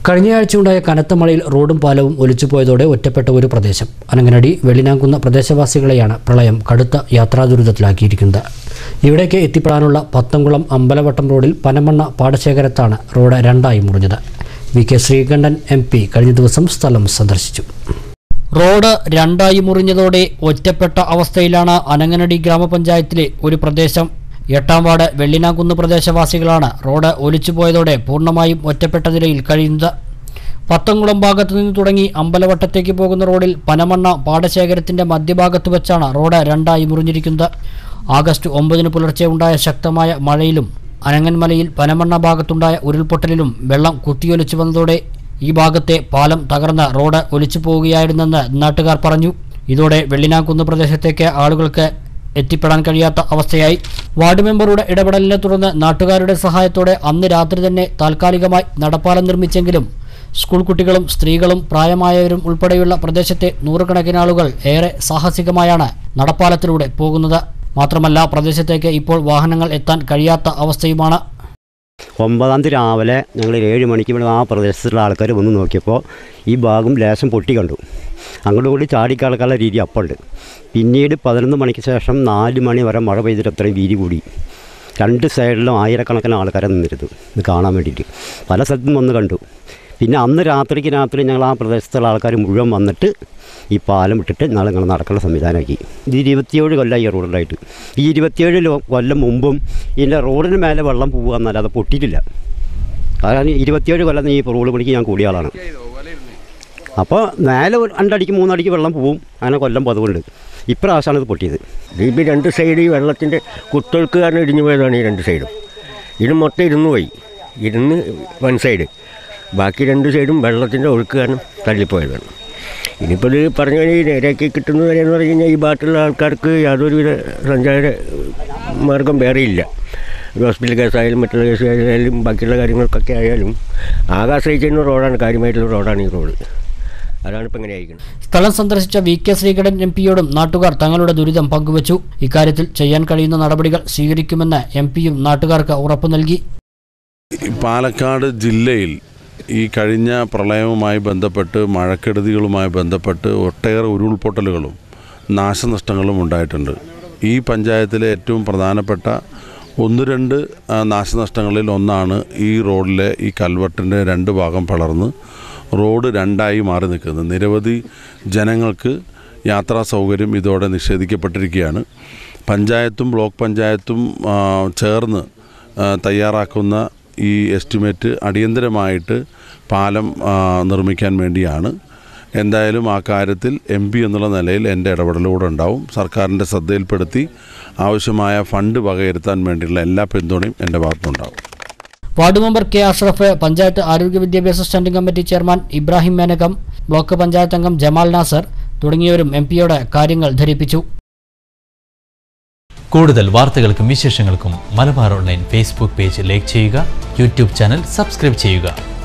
കഴിഞ്ഞയാഴ്ചയുണ്ടായ കനത്ത മഴയിൽ റോഡും പാലവും ഒലിച്ചുപോയതോടെ ഒറ്റപ്പെട്ട ഒരു പ്രദേശം അനങ്ങനടി വെള്ളിനാങ്കുന്ന പ്രദേശവാസികളെയാണ് പ്രളയം കടുത്ത യാത്രാദുരിതത്തിലാക്കിയിരിക്കുന്നത് ഇവിടേക്ക് എത്തിപ്പെടാനുള്ള പത്തംകുളം അമ്പലവട്ടം റോഡിൽ പനമണ്ണ പാടശേഖരത്താണ് റോഡ് രണ്ടായി മുറിഞ്ഞത് V K Sreekandan M P കഴിഞ്ഞ ദിവസം സ്ഥലം സന്ദർശിച്ചു റോഡ് രണ്ടായി മുറിഞ്ഞതോടെ ഒറ്റപ്പെട്ട അവസ്ഥയിലാണ് അനങ്ങനടി ഗ്രാമപഞ്ചായത്തിലെ ഒരു പ്രദേശം എട്ടാം വാർഡ് വെള്ളിനാകുന്ന് പ്രദേശവാസികളാണ് റോഡ് ഒലിച്ചുപോയതോടെ പൂർണ്ണമായും ഒറ്റപ്പെട്ട നിലയിൽ കഴിയുന്നത് പത്തംകുളം ഭാഗത്തു നിന്ന് തുടങ്ങി അമ്പലവട്ടത്തേക്ക് പോകുന്ന റോഡിൽ പനമണ്ണ പാടശേഖരത്തിന്റെ മധ്യഭാഗത്ത് വെച്ചാണ് റോഡ് രണ്ടായി മുറിഞ്ഞിരിക്കുന്നത് ആഗസ്റ്റ് ഒമ്പതിന് പുലർച്ചെ ഉണ്ടായ ശക്തമായ മഴയിലും അനങ്ങൻമലയിൽ പനമണ്ണ ഭാഗത്തുണ്ടായ ഉരുൾപൊട്ടലിലും വെള്ളം കുത്തിയൊലിച്ചു വന്നതോടെ ഈ ഭാഗത്തെ പാലം തകർന്ന് റോഡ് ഒലിച്ചു പോവുകയായിരുന്നെന്ന് നാട്ടുകാർ പറഞ്ഞു ഇതോടെ വെള്ളിനാക്കുന്ന് പ്രദേശത്തേക്ക് ആളുകൾക്ക് എത്തിപ്പെടാൻ കഴിയാത്ത അവസ്ഥയായി വാർഡ് മെമ്പറുടെ ഇടപെടലിനെ തുടർന്ന് നാട്ടുകാരുടെ സഹായത്തോടെ അന്ന് രാത്രി തന്നെ താൽക്കാലികമായി നടപ്പാലം നിർമ്മിച്ചെങ്കിലും സ്കൂൾ കുട്ടികളും സ്ത്രീകളും പ്രായമായവരും ഉൾപ്പെടെയുള്ള പ്രദേശത്തെ നൂറുകണക്കിന് ആളുകൾ ഏറെ സാഹസികമായാണ് നടപ്പാലത്തിലൂടെ പോകുന്നത് മാത്രമല്ല പ്രദേശത്തേക്ക് ഇപ്പോൾ വാഹനങ്ങൾ എത്താൻ കഴിയാത്ത അവസ്ഥയുമാണ് ഒമ്പതാം തീയതി രാവിലെ ഞങ്ങൾ ഏഴ് മണിക്ക് ഇവിടെ ആ പ്രദേശത്തുള്ള ആൾക്കാർ വന്ന് നോക്കിയപ്പോൾ ഈ ഭാഗം ലേശം പൊട്ടി കണ്ടു അങ്ങോട്ടും കൂടി ചാടിക്കാളക്കാനുള്ള രീതി അപ്പുണ്ട് പിന്നീട് പതിനൊന്ന് മണിക്ക് ശേഷം നാല് മണി വരെ മഴ പെയ്തിട്ട് അത്രയും വീതി കൂടി രണ്ട് സൈഡിലും ആയിരക്കണക്കിന് ആൾക്കാരെ നിന്നിരുന്നു ഇത് കാണാൻ വേണ്ടിയിട്ട് പല സ്ഥലത്തും വന്ന് കണ്ടു പിന്നെ അന്ന് രാത്രിക്ക് രാത്രി ഞങ്ങൾ ആ പ്രദേശത്തുള്ള ആൾക്കാർ മുഴുവൻ വന്നിട്ട് ഈ പാലം ഇട്ടിട്ട് നാളെ ഞങ്ങൾ നടക്കുന്ന സംവിധാനമാക്കി ഇത് ഇരുപത്തിയേഴ് കൊല്ലമായി ഈ റോഡുണ്ടായിട്ട് ഈ ഇരുപത്തിയേഴ് ലോ- കൊല്ലം മുമ്പും ഇതിൻ്റെ റോഡിന് മേലെ വെള്ളം പോവുക എന്നല്ലാതെ പൊട്ടിയിട്ടില്ല കാരണം ഇരുപത്തിയേഴ് കൊല്ലം ഈ റോഡ് പണിക്ക് ഞാൻ കൂടിയ ആളാണ് അപ്പോൾ മേലെ ഒരു രണ്ടടിക്ക് മൂന്നടിക്ക് വെള്ളം പോവും അങ്ങനെ കൊല്ലം പതുകൊണ്ട് ഇപ്രാവശ്യമാണ് ഇത് പൊട്ടിയത് ഇത് രണ്ട് സൈഡ് ഈ വെള്ളത്തിൻ്റെ കുത്തൊഴുക്ക് കാരണം ഇടിഞ്ഞു പോയതാണ് ഈ രണ്ട് സൈഡും ഇത് മൊത്തം ഇരുന്ന് പോയി ഇരുന്ന് വൺ സൈഡ് ബാക്കി രണ്ട് സൈഡും വെള്ളത്തിൻ്റെ ഒഴുക്ക് കാരണം തള്ളിപ്പോയതാണ് ഇനിയിപ്പോൾ ഇത് പറഞ്ഞു കഴിഞ്ഞാൽ ഈ നേരെയാക്കി കിട്ടുന്നത് വരെയെന്ന് പറഞ്ഞു കഴിഞ്ഞാൽ ഈ ഭാഗത്തുള്ള ആൾക്കാർക്ക് യാതൊരുവിധ സഞ്ചാര മാർഗം വേറെയില്ല ഒരു ഹോസ്പിറ്റൽ കേസായാലും മറ്റുള്ള കേസായാലും ബാക്കിയുള്ള കാര്യങ്ങൾക്കൊക്കെ ആയാലും ആകെ ആശ്രയിച്ചിരുന്ന റോഡാണ് കാര്യമായിട്ടുള്ള റോഡാണ് ഈ റോഡ് അതാണ് ഇപ്പം ഇങ്ങനെ ആയിരിക്കുന്നത് സ്ഥലം സന്ദർശിച്ച വി കെ ശ്രീകണ്ഠൻ എം പിയോടും നാട്ടുകാർ തങ്ങളുടെ ദുരിതം പങ്കുവച്ചു ഇക്കാര്യത്തിൽ ചെയ്യാൻ കഴിയുന്ന നടപടികൾ സ്വീകരിക്കുമെന്ന് എം പിയും നാട്ടുകാർക്ക് ഉറപ്പു നൽകി ഈ പാലക്കാട് ജില്ലയിൽ ഈ കഴിഞ്ഞ പ്രളയവുമായി ബന്ധപ്പെട്ട് മഴക്കെടുതികളുമായി ബന്ധപ്പെട്ട് ഒട്ടേറെ ഉരുൾപൊട്ടലുകളും നാശനഷ്ടങ്ങളും ഉണ്ടായിട്ടുണ്ട് ഈ പഞ്ചായത്തിലെ ഏറ്റവും പ്രധാനപ്പെട്ട ഒന്ന് രണ്ട് ആ, നാശനഷ്ടങ്ങളിൽ ഒന്നാണ് ഈ റോഡിലെ ഈ കൽവട്ടിൻ്റെ രണ്ട് ഭാഗം പിളർന്ന് റോഡ് രണ്ടായി മാറി നിൽക്കുന്നത് നിരവധി ജനങ്ങൾക്ക് യാത്രാ സൗകര്യം ഇതോടെ നിഷേധിക്കപ്പെട്ടിരിക്കുകയാണ് പഞ്ചായത്തും ബ്ലോക്ക് പഞ്ചായത്തും ആ, ചേർന്ന് ആ, തയ്യാറാക്കുന്ന ഈ എസ്റ്റിമേറ്റ് അടിയന്തരമായിട്ട് പാലം ആ, നിർമ്മിക്കാൻ വേണ്ടിയാണ് എന്തായാലും ആ കാര്യത്തിൽ എം പി എന്നുള്ള നിലയിൽ എൻ്റെ ഇടപെടലൂടെ ഉണ്ടാവും സർക്കാരിൻ്റെ ശ്രദ്ധയിൽപ്പെടുത്തി ആവശ്യമായ ഫണ്ട് വകയിരുത്താൻ വേണ്ടിയുള്ള എല്ലാ പിന്തുണയും എൻ്റെ ഭാഗത്തുനിന്നുണ്ടാവും ward member K Ashraf panchayat ആരോഗ്യ വിദ്യാഭ്യാസ standing committee chairman Ibrahim Menakam block panchayat അംഗം ജമാൽ നാസർ തുടങ്ങിയവരും എം പിയോട് കാര്യങ്ങൾ ധരിപ്പിച്ചു കൂടുതൽ വാർത്തകൾക്കും വിശേഷങ്ങൾക്കും Malabar online Facebook page like ചെയ്യുക യൂട്യൂബ് ചാനൽ സബ്സ്ക്രൈബ് ചെയ്യുക